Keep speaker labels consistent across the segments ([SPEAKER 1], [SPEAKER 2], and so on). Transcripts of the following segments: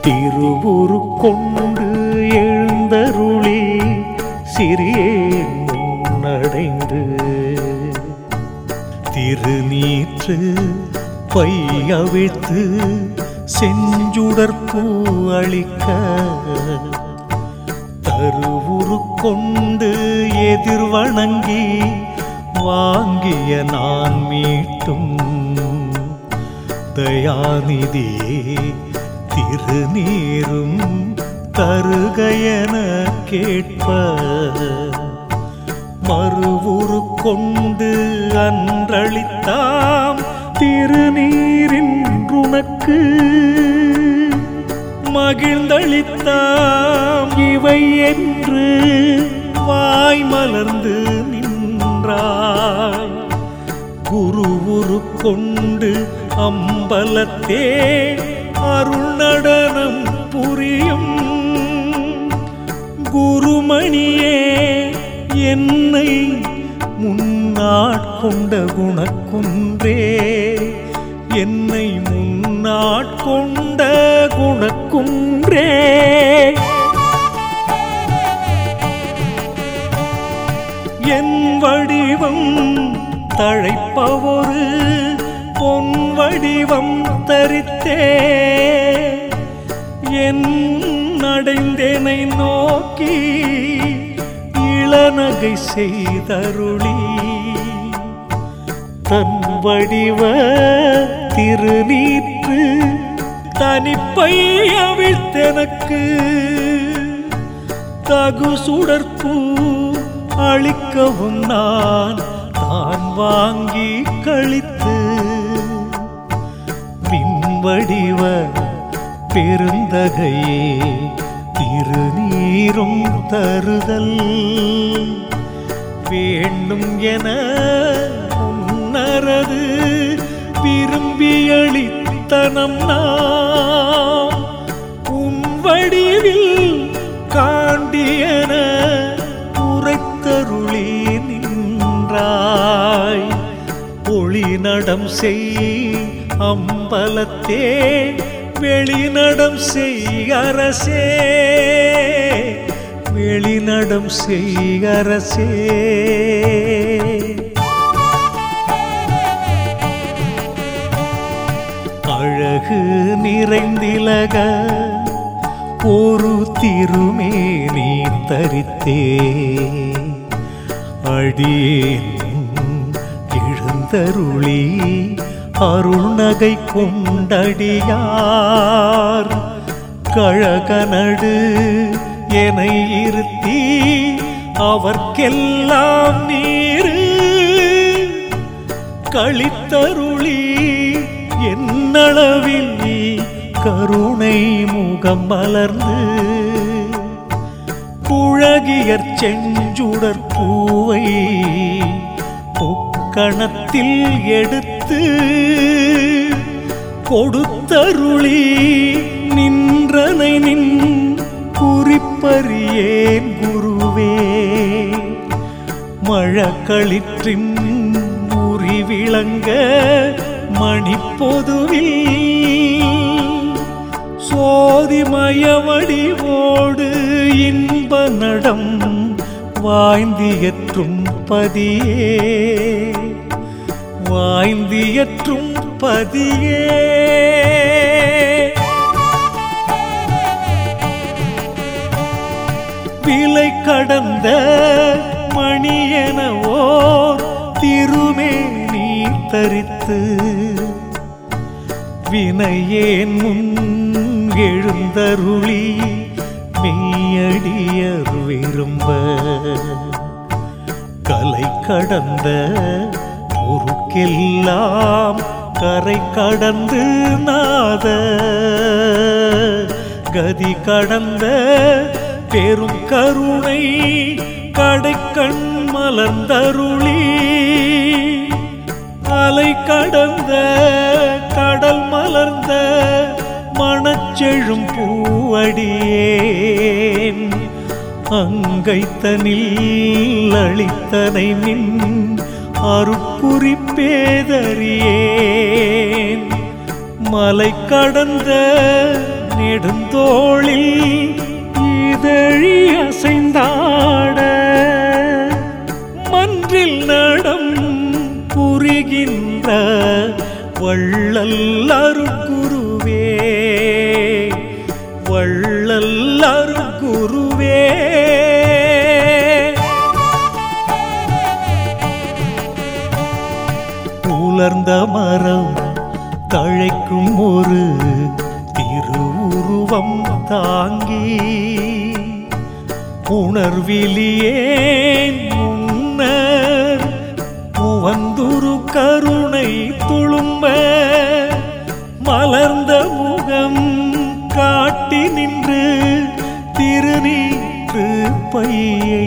[SPEAKER 1] திருவுரு கொண்டு எழுந்தருளி சிறியேன் முன்னடைந்து திருநீற்று பையவிழ்த்து செஞ்சுடற்பூ அளிக்க தருவுரு கொண்டு எதிர்வணங்கி வாங்கிய நான் மீட்டும் தயாநிதியே திருநீரும் தருகையன கேட்ப மறுவுரு கொண்டு அன்றளித்தாம் திருநீரின் உனக்கு மகிழ்ந்தளித்தாம் இவை என்று வாய் மலர்ந்து நின்றாய் குருவுரு கொண்டு அம்பலத்தே அருள் நடனம் புரியும் குருமணியே என்னை முன்னாட்கொண்ட குணக்குன்றே என்னை முன்னாட்கொண்ட குணக்குன்றே என் வடிவம் தழைப்பவொரு பொன் வடிவம் தரித்தே என் அடைந்தேனை நோக்கி இளநகை செய்தருளி தன் வடிவ திருநீற்று தனிப்பை அவிழ்த்தெனக்கு தகு சுடற்பூ அளிக்கவும் நான் தான் வாங்கி கழித்து மின்வடிவ பெருந்தகையே திருநீரும் தருதல் வேண்டும் என உன்னரது விரும்பியளித்தனம் நாம் உன் வடிவில் காண்டியன உரைத்தருளி நின்றாய் ஒளி நடம் செய் அம்பலத்தே வெளிநடம் செய் அரசே வெளிநடம் செய் அரசே அழகு நிறைந்திலக ஒரு திருமேனி தரித்தே அடியேன் எழுந்தருளி அருள்நகை கொண்டடியார் கழகனடு என இருத்தி அவர்க்கெல்லாம் நீரு கழித்தருளி என்னளவில் நீ கருணை முகம் மலர்ந்து குழகியற் செஞ்சுடற் பூவை பொக்கணத்தில் எடுத்து கொடுத்தருளி நின்றனை நின் குறிப்பறியேன் குருவே மழக்களிற்றின் உரி விளங்க மணிப்பொதுவில் சோதிமயவடிவோடு இன்ப நடம் வாய்ந்தியற்றும் பதியே வாய்ந்தியற்றும் பதியே விலை கடந்த மணியெனவோ திருமேனி தரித்து வினையேன் முன் எழுந்தருளி மெய்யடியர் விரும்ப கலை கடந்த பொருட்கெல்லாம் கரை கடந்து நாத கதி கடந்த பெரும் கருணை கடைக்கண் மலர்ந்தருளி அலை கடந்த கடல் மலர்ந்த மணச்செழும் பூவடியேன் அங்கைத்தனில் அளித்தனை மின் அருட்குறிப்பேதறியேன் மலை கடந்த நெடுந்தோளில் இதழி அசைந்தாட மன்றில் நடம் புரிகின்ற வள்ளல் அருட்குருவே வள்ளல் அருட்குருவே உலர்ந்த மரம் தழைக்கும் ஒரு திருவுருவம் தாங்கி உணர்விலியேன் முன்னர் முவந்துரு கருணை துளும்ப மலர்ந்த முகம் காட்டி நின்று திருநீற்று பையை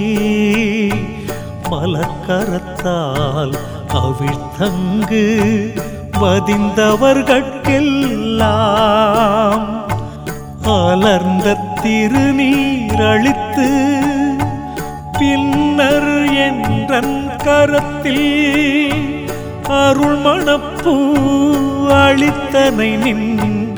[SPEAKER 1] மலர்கரத்தால் அவிழ்த்தங்கு வதிந்தவர்கட்கெல்லாம் அலர்ந்த திருநீரழித்து பின்னர் என்றன் கரத்தில் அருள்மணப்பூ அளித்தனை நின்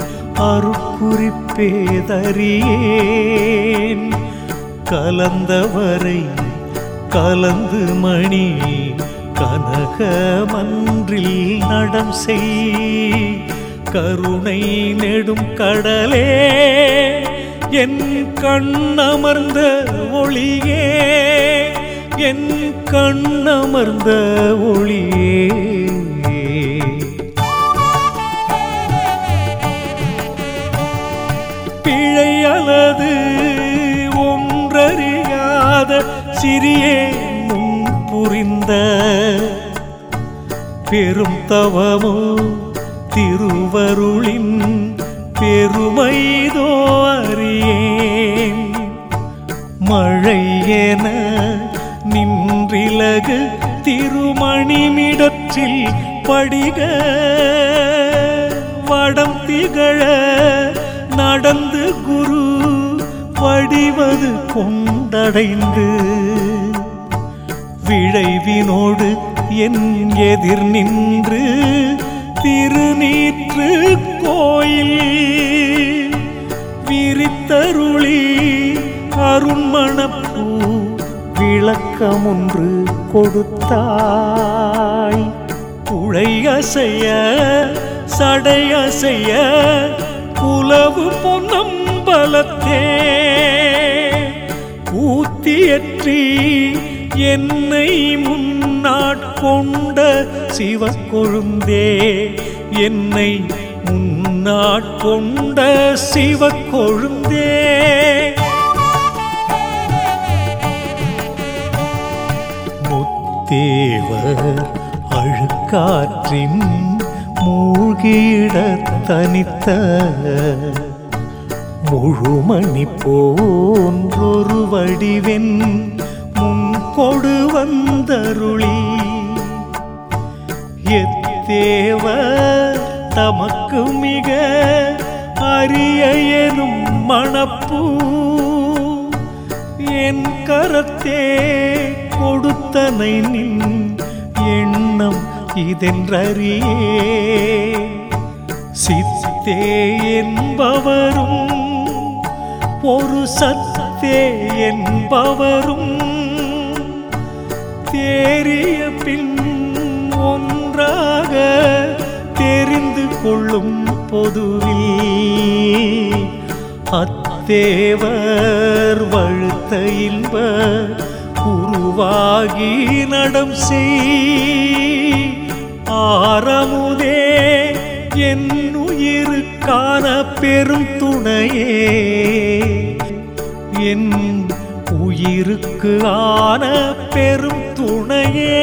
[SPEAKER 1] அருட்குறிப்பேதறியேன் கலந்தவரை கலந்து மணி கனக மன்றில் நடம் செய் கருணை நெடும் கடலே என் கண்ணமர்ந்த ஒளியே என் கண்ணமர்ந்த ஒளியே பிழை அல்லது ஒன்றறியாத சிறியே முன் புரிந்த பெரும் தவமோ திருவருளின் பெருமைதோ அறியேன் மழை என நின்றிலகு திருமணிமிடற்றில் படிக வடம் திகழ நடந்து குரு வடிவது கொண்டடைந்து விழைவினோடு என் எதிர் நின்று திருநீற்று கோயில் விரித்தருளி அருண்மணப்பூ விளக்கமொன்று கொடுத்தாய் குழையசைய சடையசைய புலவு பொன்னம்பலத்தே ஊத்தியற்றி என்னை முன்னாட்கொண்ட சிவக்கொழுந்தே என்னை முன்னாட்கொண்ட சிவக்கொழுந்தே முத்தேவர் அழுக்காற்றின் மூழ்கியிட தனித்த முழுமணி போன்றொரு வடிவென் முன் கொடு வந்தருளி எத்தேவர் தமக்கு மிக அரிய எனும் மணப்பூ என் கரத்தே கொடுத்தனை நின் எண்ணம் இதென்றறியே சித்தே என்பவரும் ஒரு சத்தே என்பவரும் தேறிய பின் ஒன்றாக தெரிந்து கொள்ளும் பொதுவில் அத்தேவர் வழுத்த இன்ப உருவாகி நடம் செய் ஆரமுதே என் உயிருக்கான பெரும் துணையே என் உயிருக்கு ஆன பெரும் துணையே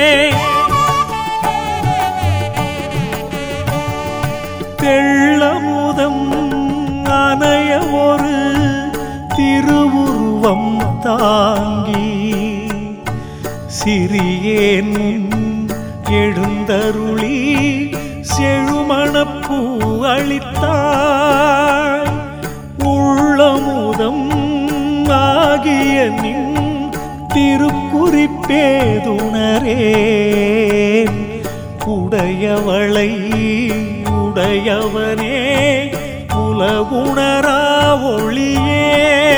[SPEAKER 1] தெள்ளமுதம் அணைய ஒரு திருவுருவம் தாங்கி சிறியேன் எழுந்தருளி செழுமணப்பூ அளித்தாய் உள்ளமுதம் ஆகிய நின் திருக்குறிப்பேதுணரேன் உடையவளை உடையவனே உல உலகுணரா ஒளியே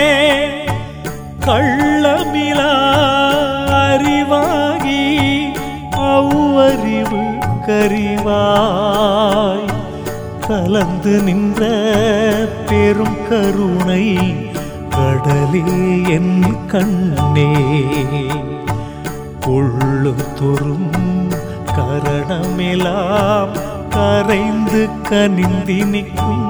[SPEAKER 1] கள்ளமிலா அறிவாகி அவ்வறிவு கரிவாய் கலந்து நின்ற பெரும் கருணை கடலே என் கண்ணே உள்ளுத்தொரும் கரணமெலாம் கரைந்து கனிந்தி நிற்கும்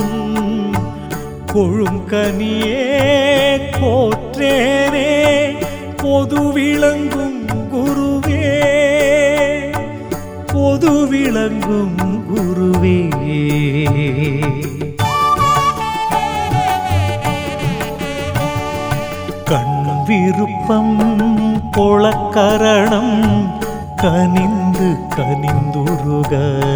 [SPEAKER 1] கொழுங்கனியே கோற்றேனே பொது விளங்கும் குருவே பொது விளங்கும் குருவே கண் விருப்பம் பொளக்கரணம் கனிந்து கனிந்துருக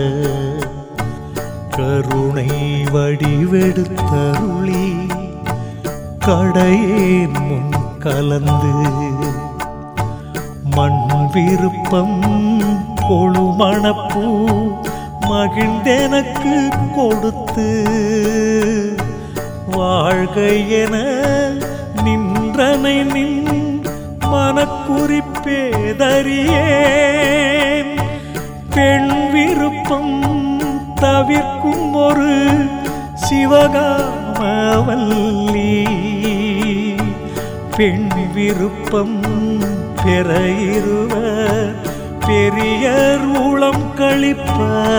[SPEAKER 1] கருணை வடிவெடுத்தருளி கடையேன் முன் கலந்து மண் விருப்பம் கொழுமணப்பூ மகிழ்ந்தெனக்கு கொடுத்து வாழ்க என நின்றனை நின் மனக்குறிப்பேதறியேன் பெண் விருப்பம் தவிர்க்கும் ஒரு சிவகாமவல்லி பெண் விருப்பம் பெற இருவர் பெரியர் உளம் கழிப்ப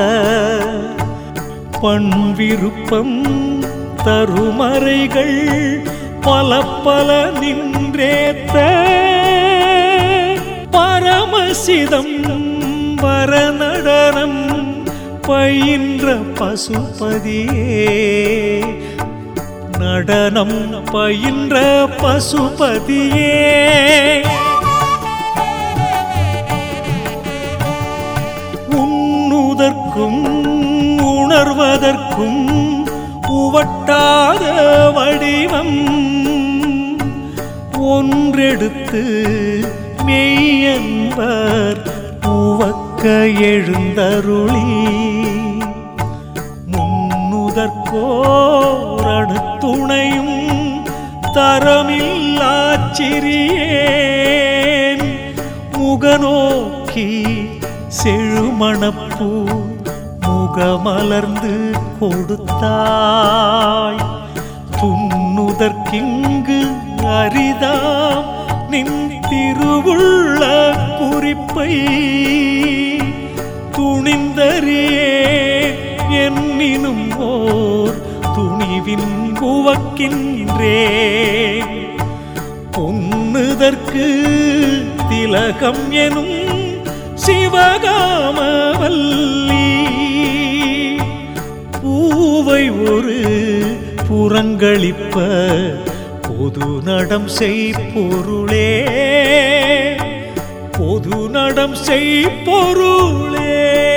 [SPEAKER 1] பண் விருப்பம் தருமறைகள் பல பல நின்றேத்த பரமசிதம் வரநடனம் பயின்ற பசுபதியே நடனம் பயின்ற பசுபதியே உண்ணுதற்கும் உணர்வதற்கும் உவட்டாத வடிவம் ஒன்றெடுத்து மெய்யன்பர் உவக்க எழுந்தருளி முன்னுதற்கோரணு துணையும் தரமில்லாச்சிறியேன் முகநோக்கி செழுமணப்பூ முகமலர்ந்து கொடுத்தாய் துண்ணுதற்கிங்கு அரிதாம் நின் திருவுள்ள குறிப்பை துணிந்தறியே என்னினும் ஓர் துணிவின் உவக்கின்றேன் பொன்னுதற்கு திலகம் எனும் சிவகாமவல்லி பூவை ஒரு புறங்களிப்ப பொது நடம் செய் பொருளே பொது நடம் செய் பொருளே